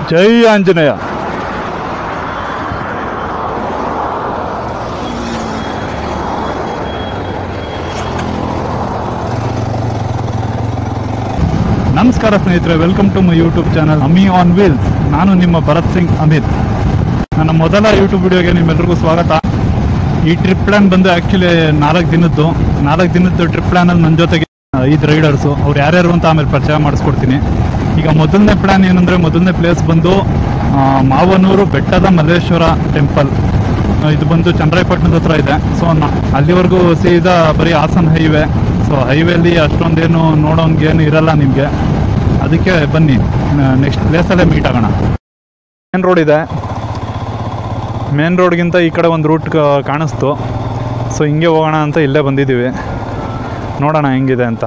ಜೈ ಆಂಜನೇಯ ನಮಸ್ಕಾರ ಸ್ನೇಹಿತರೆ welcome to my YouTube channel Ami on wheels ನಾನು ನಿಮ್ಮ ಭರತ್ ಸಿಂಗ್ ಅಮಿತ್ ನನ್ನ ಮೊದಲ ಯೂಟ್ಯೂಬ್ ವಿಡಿಯೋಗೆ ನಿಮ್ಮೆಲ್ಲರಿಗೂ ಸ್ವಾಗತ ಈ ಟ್ರಿಪ್ ಪ್ಲಾನ್ ಬಂದು ಆ್ಯಕ್ಚುಲಿ ನಾಲ್ಕು ದಿನದ್ದು ನಾಲ್ಕು ದಿನದ್ದು ಟ್ರಿಪ್ ಪ್ಲಾನಲ್ಲಿ ನನ್ನ ಜೊತೆಗೆ ಐದು ರೈಡರ್ಸು ಅವ್ರು ಯಾರ್ಯಾರು ಅಂತ ಆಮೇಲೆ ಪರಿಚಯ ಮಾಡಿಸ್ಕೊಡ್ತೀನಿ ಈಗ ಮೊದಲನೇ ಪ್ಲಾನ್ ಏನಂದರೆ ಮೊದಲನೇ ಪ್ಲೇಸ್ ಬಂದು ಆ, ಮಾವನೂರು ಬೆಟ್ಟದ ಮಲ್ಲೇಶ್ವರ ಟೆಂಪಲ್ ಇದು ಬಂದು ಚನ್ನರಾಯಪಟ್ಟಣದ ಹತ್ರ ಇದೆ ಸೊ ಅಲ್ಲಿವರೆಗೂ ಸೀದಾ ಬರೀ ಹಾಸನ್ ಹೈವೇ ಸೊ ಹೈವೇಲಿ ಅಷ್ಟೊಂದೇನು ನೋಡೋಂಗೆ ಏನು ಇರಲ್ಲ ನಿಮಗೆ ಅದಕ್ಕೆ ಬನ್ನಿ ನೆಕ್ಸ್ಟ್ ಪ್ಲೇಸಲ್ಲೇ ಮೀಟ್ ಆಗೋಣ ಮೇನ್ ರೋಡ್ ಇದೆ ಮೇನ್ ರೋಡ್ಗಿಂತ ಈ ಕಡೆ ಒಂದು ರೂಟ್ ಕಾಣಿಸ್ತು ಸೊ ಹಿಂಗೆ ಹೋಗೋಣ ಅಂತ ಇಲ್ಲೇ ಬಂದಿದ್ದೀವಿ ನೋಡೋಣ ಹೆಂಗಿದೆ ಅಂತ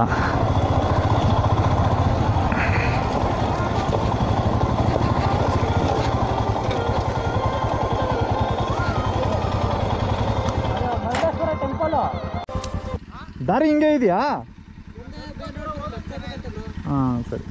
ದಾರಿ ಹಿಂಗೆ ಇದೆಯಾ ಹಾಂ ಸರಿ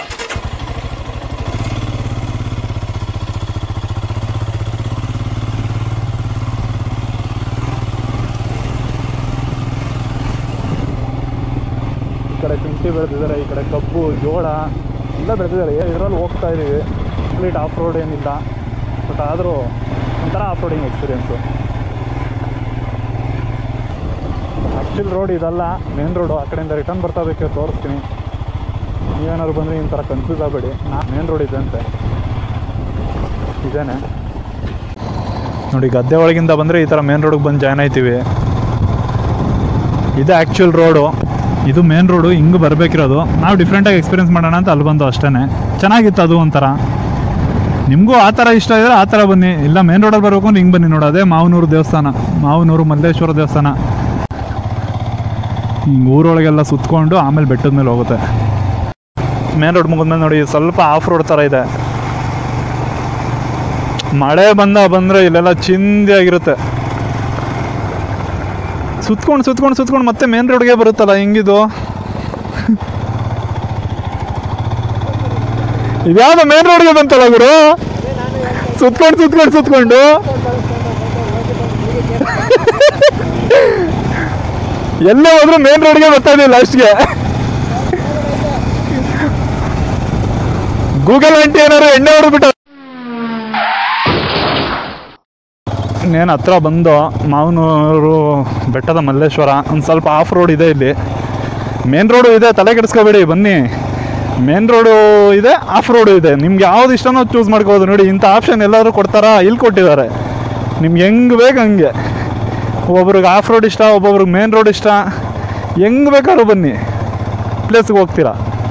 ಈ ಕಡೆ ಶುಂಠಿ ಬೆಳೆದಿದ್ದಾರೆ ಈ ಕಡೆ ಕಬ್ಬು ಜೋಳ ಎಲ್ಲ ಬೆಳೆದಿದ್ದಾರೆ ಇದರಲ್ಲಿ ಹೋಗ್ತಾ ಇದ್ದೀವಿ ಕಂಪ್ಲೀಟ್ ಆಫ್ ರೋಡ್ ಏನಿಲ್ಲ ಬಟ್ ಆದರೂ ಒಂಥರ off roading experience actual road ಇದಲ್ಲ ಮೇನ್ ರೋಡು ಆ ಕಡೆಯಿಂದ ರಿಟರ್ನ್ ಬರ್ತಾ ಬೇಕು ತೋರಿಸ್ತೀನಿ ನೀವೇನಾದ್ರು ಬಂದರೆ ಈ ಥರ ಕನ್ಫ್ಯೂಸ್ ಆಗಬೇಡಿ ನಾ ಮೇನ್ ರೋಡ್ ಇದೆ ಅಂತೆ ಇದೇನೆ ನೋಡಿ ಗದ್ದೆ ಒಳಗಿಂದ ಬಂದರೆ ಈ ಥರ ಮೇನ್ ರೋಡಿಗೆ ಬಂದು ಜಾಯ್ನ್ ಆಯ್ತೀವಿ ಇದು ಆ್ಯಕ್ಚುಲ್ ರೋಡು ಇದು ಮೇನ್ ರೋಡು ಹಿಂಗೆ ಬರಬೇಕಿರೋದು ನಾವು ಡಿಫ್ರೆಂಟಾಗಿ ಎಕ್ಸ್ಪೀರಿಯನ್ಸ್ ಮಾಡೋಣ ಅಂತ ಅಲ್ಲಿ ಬಂದು ಅಷ್ಟೇ ಚೆನ್ನಾಗಿತ್ತು ಅದು ಒಂಥರ ನಿಮಗೂ ಆ ಥರ ಇಷ್ಟ ಇದ್ರೆ ಆ ಥರ ಬನ್ನಿ ಇಲ್ಲ ಮೇನ್ ರೋಡಲ್ಲಿ ಬರಬೇಕು ಅಂದ್ರೆ ಹಿಂಗೆ ಬನ್ನಿ ನೋಡಿ ಅದೇ ಮಾವನೂರು ದೇವಸ್ಥಾನ ಮಾವನೂರು ಮಲ್ಲೇಶ್ವರ ದೇವಸ್ಥಾನ ಹಿಂಗೆ ಊರೊಳಗೆಲ್ಲ ಸುತ್ಕೊಂಡು ಆಮೇಲೆ ಬೆಟ್ಟದ ಮೇಲೆ ಹೋಗುತ್ತೆ ಮೇನ್ ರೋಡ್ ಮುಗಿದ್ಮೇಲೆ ನೋಡಿ ಸ್ವಲ್ಪ ಆಫ್ ರೋಡ್ ಥರ ಇದೆ ಮಳೆ ಬಂದ ಬಂದರೆ ಇಲ್ಲೆಲ್ಲ ಚಿಂದಿಯಾಗಿರುತ್ತೆ ಸುತ್ಕೊಂಡು ಸುತ್ಕೊಂಡು ಸುತ್ಕೊಂಡು ಮತ್ತೆ ಮೇನ್ ರೋಡ್ಗೆ ಬರುತ್ತಲ್ಲ ಹಿಂಗಿದು ಇದ್ಯಾವ್ದು ಮೇನ್ ರೋಡ್ಗೆ ಬಂತಲ್ಲ ಗುರು ಸುತ್ಕೊಂಡು ಸುತ್ಕೊಂಡು ಸುತ್ಕೊಂಡು ಎಲ್ಲ ಹೋದ್ರು ಮೇನ್ ರೋಡ್ಗೆ ಬರ್ತಾ ಇದೀವಿ ಲಾಸ್ಟ್ಗೆ ಗೂಗಲ್ ಆಂಟಿ ಏನಾದ್ರು ಎಣ್ಣೆ ಹೊಡೆದ್ಬಿಟ್ಟು ಇನ್ನೇನು ಹತ್ರ ಬಂದು ಮಾವನೂರು ಬೆಟ್ಟದ ಮಲ್ಲೇಶ್ವರ ಒಂದು ಸ್ವಲ್ಪ ಆಫ್ ರೋಡ್ ಇದೆ ಇಲ್ಲಿ ಮೇನ್ ರೋಡು ಇದೆ ತಲೆ ಕೆಡಿಸ್ಕೋಬೇಡಿ ಬನ್ನಿ ಮೇನ್ ರೋಡು ಇದೆ ಆಫ್ ರೋಡು ಇದೆ ನಿಮ್ಗೆ ಯಾವ್ದು ಇಷ್ಟನೋ ಚೂಸ್ ಮಾಡ್ಕೋಬೋದು ನೋಡಿ ಇಂಥ ಆಪ್ಷನ್ ಎಲ್ಲಾದರೂ ಕೊಡ್ತಾರಾ ಇಲ್ಲಿ ಕೊಟ್ಟಿದ್ದಾರೆ ನಿಮ್ಗೆ ಹೆಂಗೆ ಬೇಕು ಹಂಗೆ ಒಬ್ಬೊಬ್ರಿಗೆ ಆಫ್ ರೋಡ್ ಇಷ್ಟ ಒಬ್ಬೊಬ್ರಿಗೆ ಮೇನ್ ರೋಡ್ ಇಷ್ಟ ಹೆಂಗೆ ಬೇಕಾದ್ರೂ ಬನ್ನಿ ಪ್ಲೇಸ್ಗೆ ಹೋಗ್ತೀರಾ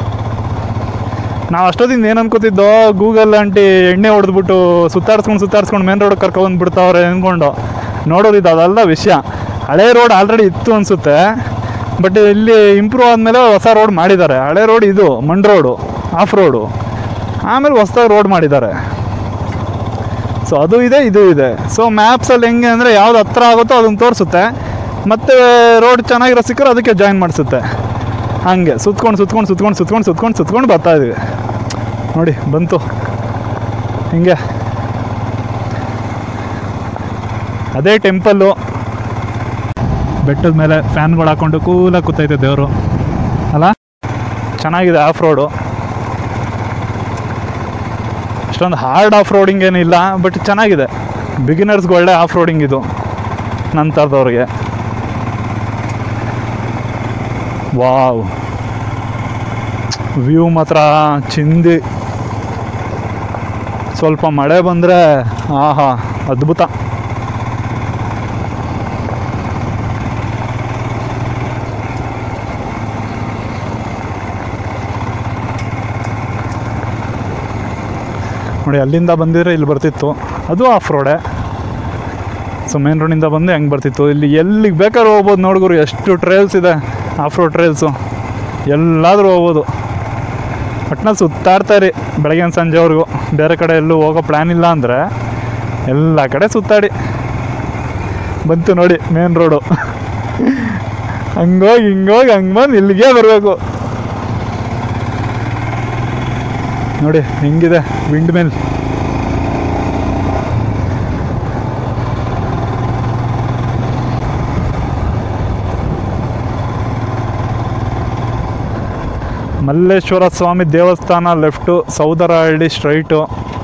ನಾವು ಅಷ್ಟೊತ್ತಿಂದ ಏನು ಅನ್ಕೋತಿದ್ದೋ ಗೂಗಲ್ ಆಂಟಿ ಎಣ್ಣೆ ಹೊಡೆದ್ಬಿಟ್ಟು ಸುತ್ತಾಡ್ಸ್ಕೊಂಡು ಸುತ್ತಾಡ್ಸ್ಕೊಂಡು ಮೇನ್ ರೋಡ್ ಕರ್ಕೊಂಡು ಬಿಡ್ತಾವ್ರೆ ಅಂದ್ಕೊಂಡು ನೋಡೋದಿದ್ದು ಅದಲ್ಲ ವಿಷಯ ಹಳೆ ರೋಡ್ ಆಲ್ರೆಡಿ ಇತ್ತು ಅನಿಸುತ್ತೆ ಬಟ್ ಇಲ್ಲಿ ಇಂಪ್ರೂವ್ ಆದಮೇಲೆ ಹೊಸ ರೋಡ್ ಮಾಡಿದ್ದಾರೆ ಹಳೆ ರೋಡ್ ಇದು ಮಂಡ್ ರೋಡು ಆಫ್ ರೋಡು ಆಮೇಲೆ ಹೊಸ್ದಾಗಿ ರೋಡ್ ಮಾಡಿದ್ದಾರೆ ಸೊ ಅದು ಇದೆ ಇದು ಇದೆ ಸೊ ಮ್ಯಾಪ್ಸಲ್ಲಿ ಹೆಂಗೆ ಅಂದರೆ ಯಾವ್ದು ಹತ್ರ ಆಗುತ್ತೋ ಅದನ್ನು ತೋರಿಸುತ್ತೆ ಮತ್ತು ರೋಡ್ ಚೆನ್ನಾಗಿರೋ ಸಿಕ್ಕರೆ ಅದಕ್ಕೆ ಜಾಯಿನ್ ಮಾಡಿಸುತ್ತೆ ಹಂಗೆ ಸುತ್ಕೊಂಡು ಸುತ್ಕೊಂಡು ಸುತ್ಕೊಂಡು ಸುತ್ಕೊಂಡು ಸುತ್ಕೊಂಡು ಸುತ್ಕೊಂಡು ಬರ್ತಾ ಇದೀವಿ ನೋಡಿ ಬಂತು ಹಿಂಗೆ ಅದೇ ಟೆಂಪಲ್ಲು ಬೆಟ್ಟದ ಮೇಲೆ ಫ್ಯಾನ್ಗಳು ಹಾಕ್ಕೊಂಡು ಕೂಲಾಗಿ ಕೂತೈತೆ ದೇವರು ಅಲ್ಲ ಚೆನ್ನಾಗಿದೆ ಆಫ್ ರೋಡು ಅಷ್ಟೊಂದು ಹಾರ್ಡ್ ಆಫ್ ರೋಡಿಂಗ್ ಏನಿಲ್ಲ ಬಟ್ ಚೆನ್ನಾಗಿದೆ ಬಿಗಿನರ್ಸ್ಗೆ ಒಳ್ಳೆ ಆಫ್ ರೋಡಿಂಗ್ ಇದು ನಂತರದವ್ರಿಗೆ ವಾವ್ ವ್ಯೂ ಮಾತ್ರ ಚಿಂದಿ ಸ್ವಲ್ಪ ಮಳೆ ಬಂದರೆ ಆಹಾ ಅದ್ಭುತ ನೋಡಿ ಅಲ್ಲಿಂದ ಬಂದಿದ್ರೆ ಇಲ್ಲಿ ಬರ್ತಿತ್ತು ಅದು ಆಫ್ ರೋಡೇ ಸೊ ಮೇನ್ ರೋಡಿಂದ ಬಂದು ಹೆಂಗೆ ಬರ್ತಿತ್ತು ಇಲ್ಲಿ ಎಲ್ಲಿಗೆ ಬೇಕಾದ್ರೂ ಹೋಗ್ಬೋದು ನೋಡ್ಗುರು ಎಷ್ಟು ಟ್ರೈಲ್ಸ್ ಇದೆ ಆಫ್ ರೋಡ್ ಟ್ರೈಲ್ಸು ಎಲ್ಲಾದರೂ ಹೋಗ್ಬೋದು ಒಟ್ನಲ್ಲಿ ಸುತ್ತಾಡ್ತಾಯಿರಿ ಬೆಳಗಿನ ಸಂಜೆವರೆಗೂ ಬೇರೆ ಕಡೆ ಎಲ್ಲೂ ಹೋಗೋ ಪ್ಲ್ಯಾನ್ ಇಲ್ಲ ಅಂದರೆ ಎಲ್ಲ ಕಡೆ ಸುತ್ತಾಡಿ ಬಂತು ನೋಡಿ ಮೇನ್ ರೋಡು ಹಂಗೋಗಿ ಹಿಂಗೋಗಿ ಹಂಗೆ ಬಂದು ಇಲ್ಲಿಗೆ ಬರಬೇಕು ನೋಡಿ ಹೆಂಗಿದೆ ವಿಂಡ್ ಮಿಲ್ ಮಲ್ಲೇಶ್ವರ ಸ್ವಾಮಿ ದೇವಸ್ಥಾನ ಲೆಫ್ಟು ಸೌದರಹಳ್ಳಿ ಸ್ಟ್ರೈಟು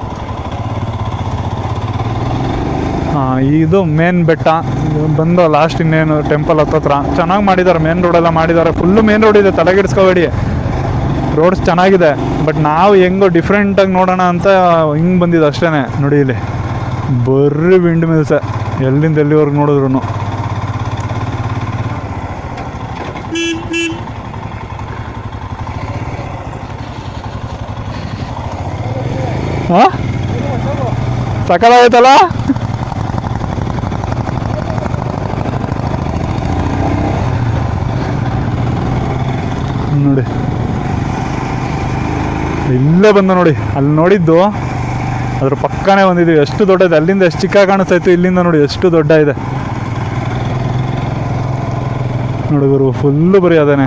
ಹಾಂ ಇದು ಮೇನ್ ಬೆಟ್ಟ ಇದು ಬಂದು ಲಾಸ್ಟ್ ಇನ್ನೇನು ಟೆಂಪಲ್ ಹತ್ತತ್ರ ಚೆನ್ನಾಗಿ ಮಾಡಿದ್ದಾರೆ ಮೇನ್ ರೋಡೆಲ್ಲ ಮಾಡಿದ್ದಾರೆ ಫುಲ್ಲು ಮೇನ್ ರೋಡ್ ಇದೆ ತಲೆಗೆಡಿಸ್ಕೋಬೇಡಿ ರೋಡ್ಸ್ ಚೆನ್ನಾಗಿದೆ ಬಟ್ ನಾವು ಹೆಂಗೋ ಡಿಫ್ರೆಂಟಾಗಿ ನೋಡೋಣ ಅಂತ ಹಿಂಗೆ ಬಂದಿದ್ದು ಅಷ್ಟೇ ನೋಡಿ ಇಲ್ಲಿ ಬರ್ರಿ ವಿಂಡ್ ಮಿಲ್ಸೆ ಎಲ್ಲಿಂದ ಎಲ್ಲಿವರೆಗೆ ನೋಡಿದ್ರು ಹಾಂ ಸಕಲಾಗೈತಲ್ಲ ನೋಡಿ ಇಲ್ಲೇ ಬಂದ ನೋಡಿ ಅಲ್ಲಿ ನೋಡಿದ್ದು ಅದ್ರ ಪಕ್ಕನೇ ಬಂದಿದ್ದೀವಿ ಎಷ್ಟು ದೊಡ್ಡ ಇದೆ ಅಲ್ಲಿಂದ ಎಷ್ಟು ಚಿಕ್ಕ ಕಾಣಿಸ್ತಾ ಇತ್ತು ಇಲ್ಲಿಂದ ನೋಡಿ ಎಷ್ಟು ದೊಡ್ಡ ಇದೆ ನೋಡಿ ಗುರು ಫುಲ್ಲು ಬರೀ ಅದೇನೆ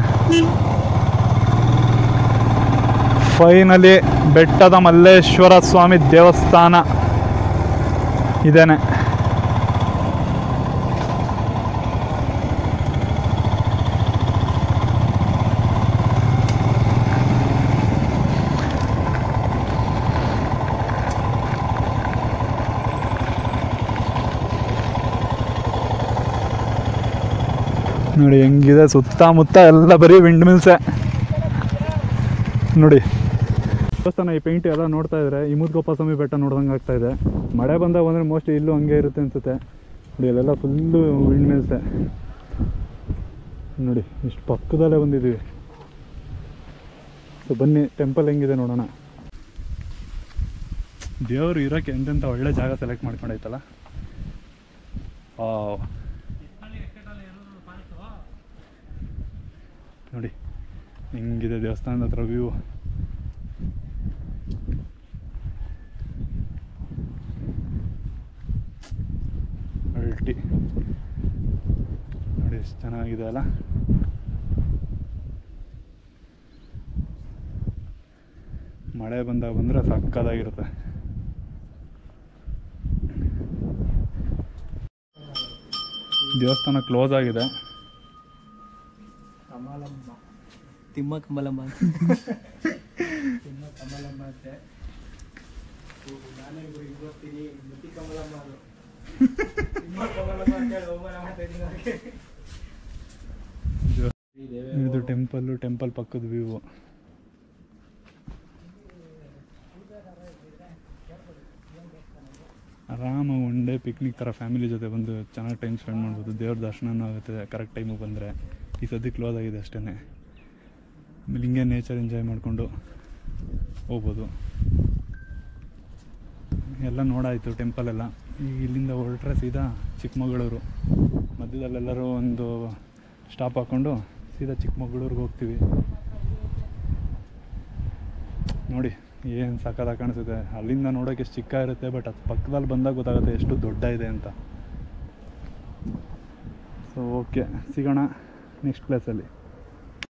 ಫೈನಲಿ ಬೆಟ್ಟದ ಮಲ್ಲೇಶ್ವರ ಸ್ವಾಮಿ ದೇವಸ್ಥಾನ ಇದೇನೆ ನೋಡಿ ಹೆಂಗಿದೆ ಸುತ್ತಮುತ್ತ ಎಲ್ಲ ಬರೀ ವಿಂಡ್ ಮಿಲ್ಸೆ ನೋಡಿ ದೇವಸ್ಥಾನ ಈ ಪೇಂಟ್ ಎಲ್ಲ ನೋಡ್ತಾ ಇದ್ರೆ ಈ ಮುದ್ಗೋಪ ಸ್ವಾಮಿ ಬೆಟ್ಟ ನೋಡ್ದಂಗೆ ಆಗ್ತಾ ಇದೆ ಮಳೆ ಬಂದಾಗ ಬಂದರೆ ಮೋಸ್ಟ್ಲಿ ಇಲ್ಲೂ ಹಂಗೆ ಇರುತ್ತೆ ಅನ್ಸುತ್ತೆ ನೋಡಿ ಅಲ್ಲೆಲ್ಲ ಫುಲ್ಲು ವಿಂಡ್ ಮಿಲ್ಸೆ ನೋಡಿ ಇಷ್ಟು ಪಕ್ಕದಲ್ಲೇ ಬಂದಿದ್ದೀವಿ ಸೊ ಬನ್ನಿ ಟೆಂಪಲ್ ಹೆಂಗಿದೆ ನೋಡೋಣ ದೇವರು ಇರೋಕ್ಕೆ ಎಂತೆಂಥ ಒಳ್ಳೆ ಜಾಗ ಸೆಲೆಕ್ಟ್ ಮಾಡ್ಕೊಂಡೈತಲ್ಲ ಆ ನೋಡಿ ಹೆಂಗಿದೆ ದೇವಸ್ಥಾನದ ಹತ್ರ ವ್ಯೂ ಅಲ್ಟಿ ನೋಡಿ ಎಷ್ಟು ಚೆನ್ನಾಗಿದೆ ಅಲ್ಲ ಮಳೆ ಬಂದಾಗ ಬಂದರೆ ಸಕ್ಕದಾಗಿರುತ್ತೆ ದೇವಸ್ಥಾನ ಕ್ಲೋಸ್ ಆಗಿದೆ ತಿಮ್ಮ ಕಮಲಮ್ಮ ಇದು ಟೆಂಪಲ್ಲು ಟೆಂಪಲ್ ಪಕ್ಕದ ವ್ಯೂ ಆರಾಮಾಗಿ ಒನ್ ಡೇ ಪಿಕ್ನಿಕ್ ಥರ ಫ್ಯಾಮಿಲಿ ಜೊತೆ ಬಂದು ಚೆನ್ನಾಗಿ ಟೈಮ್ ಸ್ಪೆಂಡ್ ಮಾಡ್ಬೋದು ದೇವ್ರ ದರ್ಶನನೂ ಆಗುತ್ತೆ ಕರೆಕ್ಟ್ ಟೈಮಿಗೆ ಬಂದರೆ ಈ ಸದ್ಯ ಕ್ಲೋಸ್ ಆಗಿದೆ ಅಷ್ಟೇ ಆಮೇಲೆ ಹಿಂಗೆ ನೇಚರ್ ಎಂಜಾಯ್ ಮಾಡಿಕೊಂಡು ಹೋಗ್ಬೋದು ಎಲ್ಲ ನೋಡಾಯಿತು ಟೆಂಪಲ್ ಎಲ್ಲ ಈಗ ಇಲ್ಲಿಂದ ಹೊರಟ್ರೆ ಸೀದಾ ಚಿಕ್ಕಮಗಳೂರು ಮಧ್ಯದಲ್ಲೆಲ್ಲರೂ ಒಂದು ಸ್ಟಾಪ್ ಹಾಕ್ಕೊಂಡು ಸೀದಾ ಚಿಕ್ಕಮಗಳೂರಿಗೆ ಹೋಗ್ತೀವಿ ನೋಡಿ ಏನು ಸಕ್ಕತ್ತಾಗಿ ಕಾಣಿಸುತ್ತೆ ಅಲ್ಲಿಂದ ನೋಡೋಕೆ ಎಷ್ಟು ಚಿಕ್ಕ ಇರುತ್ತೆ ಬಟ್ ಅದು ಪಕ್ಕದಲ್ಲಿ ಬಂದಾಗ ಗೊತ್ತಾಗುತ್ತೆ ಎಷ್ಟು ದೊಡ್ಡ ಇದೆ ಅಂತ ಸೊ ಓಕೆ ಸಿಗೋಣ ನೆಕ್ಸ್ಟ್ ಪ್ಲೇಸಲ್ಲಿ